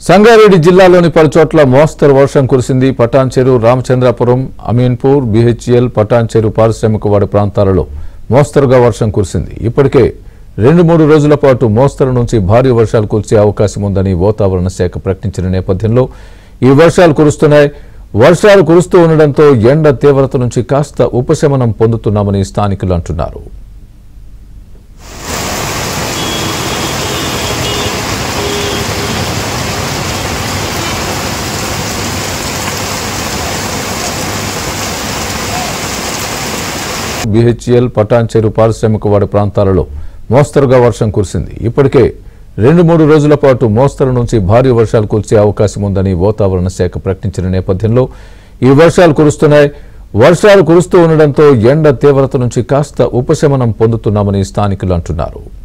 సంగారెడ్డి జిల్లాలోని పలుచోట్ల మోస్తరు వర్షం కురిసింది పటాన్చెరు రామచంద్రాపురం అమీన్పూర్ బిహెచ్ఎల్ పటాన్చెరు పారిశ్రామికవాడ ప్రాంతాలలో మోస్తరుగా వర్షం కురిసింది ఇప్పటికే రెండు మూడు రోజుల పాటు మోస్తరు నుంచి భారీ వర్షాలు కురిసే అవకాశం ఉందని వాతావరణ శాఖ ప్రకటించిన నేపథ్యంలో ఈ వర్షాలు కురుస్తున్నాయి వర్షాలు కురుస్తూ ఉండడంతో ఎండ తీవ్రత నుంచి కాస్త ఉపశమనం పొందుతున్నామని స్థానికులు అంటున్నారు బిహెచ్ఎల్ పటాన్చెరు పారిశ్రామికవాడ ప్రాంతాలలో మోస్తరుగా వర్షం కురిసింది ఇప్పటికే రెండు మూడు రోజుల పాటు మోస్తరు నుంచి భారీ వర్షాలు కురిసే అవకాశం ఉందని వాతావరణ శాఖ ప్రకటించిన నేపథ్యంలో ఈ వర్షాలు కురుస్తున్నాయి వర్షాలు కురుస్తూ ఉండడంతో ఎండ తీవ్రత నుంచి కాస్త ఉపశమనం పొందుతున్నామని స్థానికులు అంటున్నారు